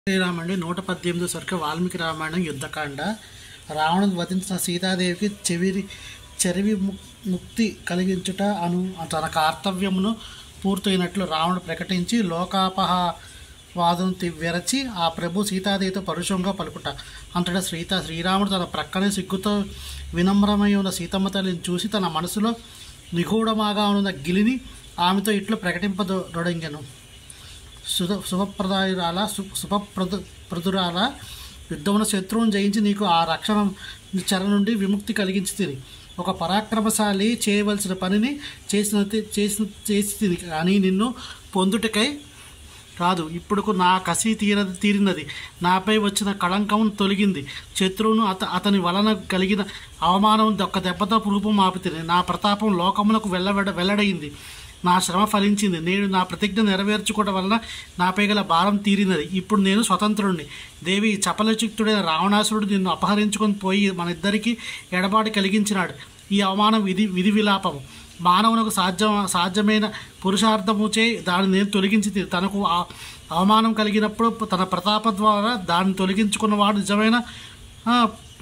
శ్రీరామండి నూట పద్దెనిమిది సరికి వాల్మీకి రామాయణం యుద్ధకాండ రావణుడు వధించిన సీతాదేవికి చెవిరి చెరివి ము- ముక్తి కలిగించుట అను తన కర్తవ్యమును పూర్తయినట్లు రావణుడు ప్రకటించి లోకాపహవాదం విరచి ఆ ప్రభు సీతాదేవితో పరుషంగా పలుకుట అంతటా సీత శ్రీరాముడు తన ప్రక్కనే సిగ్గుతో వినమ్రమై ఉన్న సీతమ్మ తల్లిని చూసి తన మనసులో నిగూఢమాగా ఉన్న గిలిని ఆమెతో ఇట్లు ప్రకటింపదొడంగెను శుభ శుభప్రదాయురాల సు శుభప్రదు ప్రదురాల యుద్ధమున శత్రువును జయించి నీకు ఆ రక్షణ చెర నుండి విముక్తి కలిగించి తిని ఒక పరాక్రమశాలి చేయవలసిన పనిని చేసిన చేసిన చేసి తిని కానీ నిన్ను పొందుటకై కాదు ఇప్పుడు నా కసి తీర తీరినది నాపై వచ్చిన కళంకం తొలగింది శత్రువును అత అతని వలన కలిగిన అవమానం ఒక్క దెబ్బతో రూపం ఆపుతుంది నా ప్రతాపం లోకమునకు వెళ్ళవెడ వెల్లడైంది నా శ్రమ ఫలించింది నేను నా ప్రతిజ్ఞ నెరవేర్చుకోవడం వలన నాపై గల భారం తీరినది ఇప్పుడు నేను స్వతంత్రుడిని దేవి చపలచిత్తుడైన రావణాసురుడు నిన్ను అపహరించుకొని పోయి మన ఇద్దరికి ఎడబాటు కలిగించినాడు ఈ అవమానం విధి విధి విలాపము మానవునకు సాధ్యం సాధ్యమైన పురుషార్థముచే దాన్ని నేను తొలగించి తీ- తనకు ఆ- అవమానం కలిగినప్పుడు తన ప్రతాప ద్వారా దాన్ని తొలగించుకున్నవాడు నిజమైన ఆ,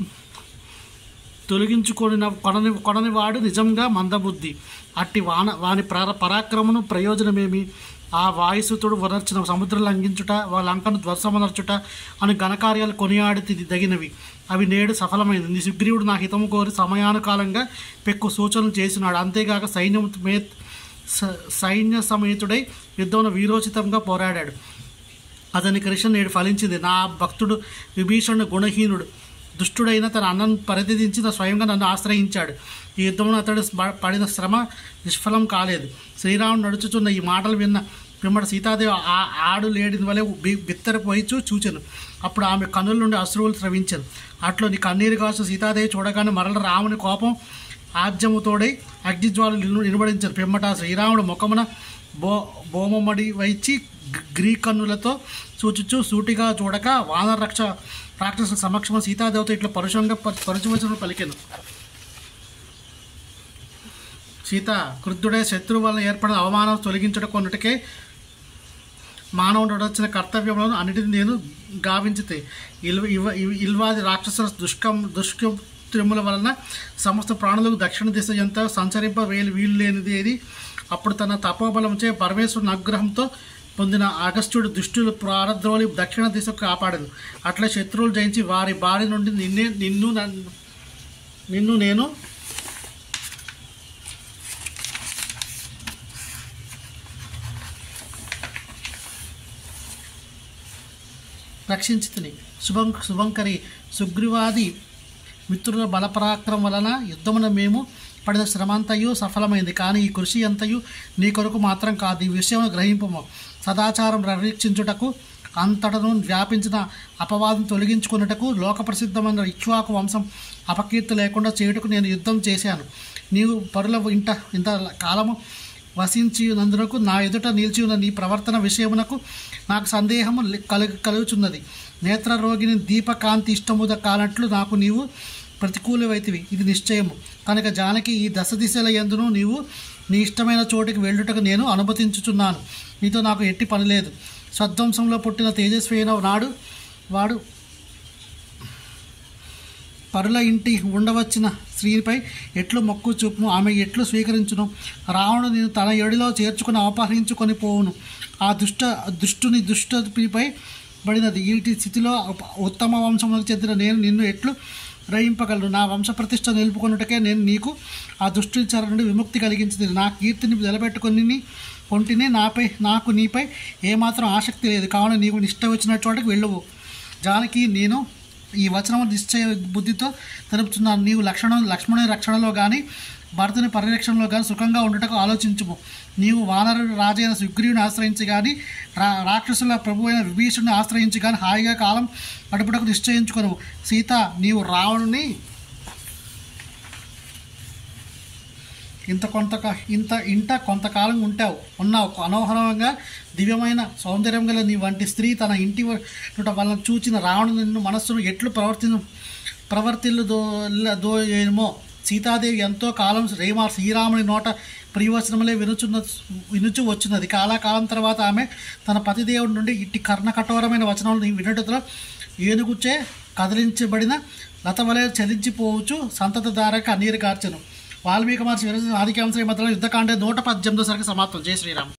తొలగించుకొని కొనని కొనని వాడు నిజంగా మందబుద్ధి అట్టి వాన వాని పర పరాక్రమను ప్రయోజనమేమి ఆ వాయుసుతుడు వనర్చిన సముద్రం లంఘించుట వాళ్ళ లంకను ధ్వసమనర్చుట అని ఘనకార్యాలు కొనియాడి దగినవి అవి నేడు సఫలమైంది నీ సుగ్రీవుడు నా హితము కోరి సమయానుకాలంగా పెక్కు సూచనలు చేసినాడు అంతేగాక సైన్యం మే స- సైన్య సమేతుడై యుద్ధంలో వీరోచితంగా పోరాడాడు అతని కృష్ణ నేడు ఫలించింది నా భక్తుడు విభీషణుడు గుణహీనుడు దుష్టుడైన తన అన్నను పరిధించి తన స్వయంగా నన్ను ఆశ్రయించాడు ఈ యుద్ధంలో అతడు స్మ- పడిన శ్రమ నిష్ఫలం కాలేదు శ్రీరాముడు నడుచుచున్న ఈ మాటలు విన్న పిమ్మట సీతాదేవి ఆ ఆడు లేడిని వలె బి- బిత్తరపోయి చూ చూచెను అప్పుడు ఆమె కన్నుల నుండి అశ్రువులు స్రవించాను అట్లో నీ కన్నీరు కాసు సీతాదేవి చూడగానే మరల రాముని కోపం ఆజ్యముతోడై అగ్నిజ్వాలు నిలబడించారు పిమ్మట శ్రీరాముడు ముఖమున బో బోమమడి వైచి గ- గ్రీకన్నులతో సూచుచు సూటిగా చూడక వానర రక్ష రాక్షసుల సమక్షంలో సీతాదేవత ఇట్లా పరుషంగా ప- పరుచవచనం పలికెను సీత క్రుద్ధుడే శత్రువు వలన ఏర్పడిన అవమానం తొలగించడం కొన్నటికే మానవుడు వచ్చిన కర్తవ్యములను అన్నిటిని నేను గావించితే ఇల్వ ఇవ ఇవ- ఇల్వాది రాక్షసుల దుష్కం దుష్కృత్యముల వలన సమస్త ప్రాణులకు దక్షిణ దిశ ఎంత సంచరింప వేలు వీలు లేనిది ఏది అప్పుడు తన తపోబలంచే పరమేశ్వరుని అనుగ్రహంతో పొందిన అగస్త్యుడు దుష్టులు ప్రారద్రోలి దక్షిణ దిశకు కాపాడను అట్లా శత్రువులు జయించి వారి బారి నుండి నిన్నే నిన్ను నన్ను నిన్ను నేను రక్షించుతుని శుభం శుభంకరి సుగ్రీవాది మిత్రుల బలపరాక్రమం వలన యుద్ధమున మేము పడిన శ్రమంతయు సఫలమైంది కానీ ఈ కృషి అంతయు నీ కొరకు మాత్రం కాదు ఈ విషయమును గ్రహింపము సదాచారం రక్షించుటకు అంతటను వ్యాపించిన అపవాదం తొలగించుకున్నటకు లోక ప్రసిద్ధమైన ఇక్ష్వాకు వంశం అపకీర్తి లేకుండా చేయుటకు నేను యుద్ధం చేశాను నీవు పరుల ఇంట ఇంత కాలము వసించి నందునకు నా ఎదుట నిలిచి ఉన్న నీ ప్రవర్తన విషయమునకు నాకు సందేహము లె- కలుగు కలుగుచున్నది నేత్ర రోగిని దీపకాంతి ఇష్టముద కానట్లు నాకు నీవు ప్రతికూలమైతివి ఇది నిశ్చయము కనుక జానకి ఈ దశ దిశల ఎందును నీవు నీ ఇష్టమైన చోటికి వెళ్ళుటకు నేను అనుమతించుచున్నాను నీతో నాకు ఎట్టి పని లేదు సద్వంశంలో పుట్టిన తేజస్వి అయిన నాడు వాడు పరుల ఇంటి ఉండవచ్చిన స్త్రీపై ఎట్లు మొక్కు చూపును ఆమె ఎట్లు స్వీకరించును రావణుడు నేను తన ఎడిలో చేర్చుకుని అపహరించుకొని పోవును ఆ దుష్ట దుష్టుని దుష్టపై పడినది ఈటి స్థితిలో ఉప- ఉత్తమ వంశములకు చెందిన నేను నిన్ను ఎట్లు గ్రహింపగలను నా వంశ ప్రతిష్ట నిలుపుకొనుటకే నేను నీకు ఆ దుష్టి చెర నుండి విముక్తి కలిగించింది నా కీర్తిని నిలబెట్టుకొని కొంటిని నాపై నాకు నీపై ఏమాత్రం ఆసక్తి లేదు కావున నీకు నిష్ట వచ్చిన చోటకి వెళ్ళవు జానకి నేను ఈ వచనము నిశ్చయ బుద్ధితో తెలుపుతున్నాను నీవు లక్షణం లక్ష్మణుని రక్షణలో కానీ భరతుని పరిరక్షణలో కానీ సుఖంగా ఉండటకు ఆలోచించుము నీవు వానరుడు రాజైన సుగ్రీవుని ఆశ్రయించి కానీ రా రాక్షసుల ప్రభు అయిన విభీషణుని ఆశ్రయించి కానీ హాయిగా కాలం గడుపుటకు నిశ్చయించుకొను సీత నీవు రావణుని ఇంత కొంత ఇంత ఇంట కొంతకాలం ఉంటావు ఉన్నావు అనవసరంగా దివ్యమైన సౌందర్యం గల నీ వంటి స్త్రీ తన ఇంటి వ- వలన చూచిన రావణు నిన్ను మనస్సును ఎట్లు ప్రవర్తి ప్రవర్తిల్లు దో దో ఏమో సీతాదేవి ఎంతో కాలం శ్రీమా శ్రీరాముని నోట ప్రియవచనములే వినుచున్న వినుచు వచ్చినది కాలాకాలం తర్వాత ఆమె తన పతిదేవుడి నుండి ఇట్టి కర్ణ కఠోరమైన వచనాలను వినటంలో ఏనుగుచే కదిలించబడిన లత వలె చలించిపోవచ్చు సంతత ధారక కన్నీరు కార్చెను వాల్మీకి మహర్షి విరచిత ఆదికాంశ మధ్యలో యుద్ధకాండ నూట పద్దెనిమిదో సరికి సమాప్తం జై శ్రీరామ్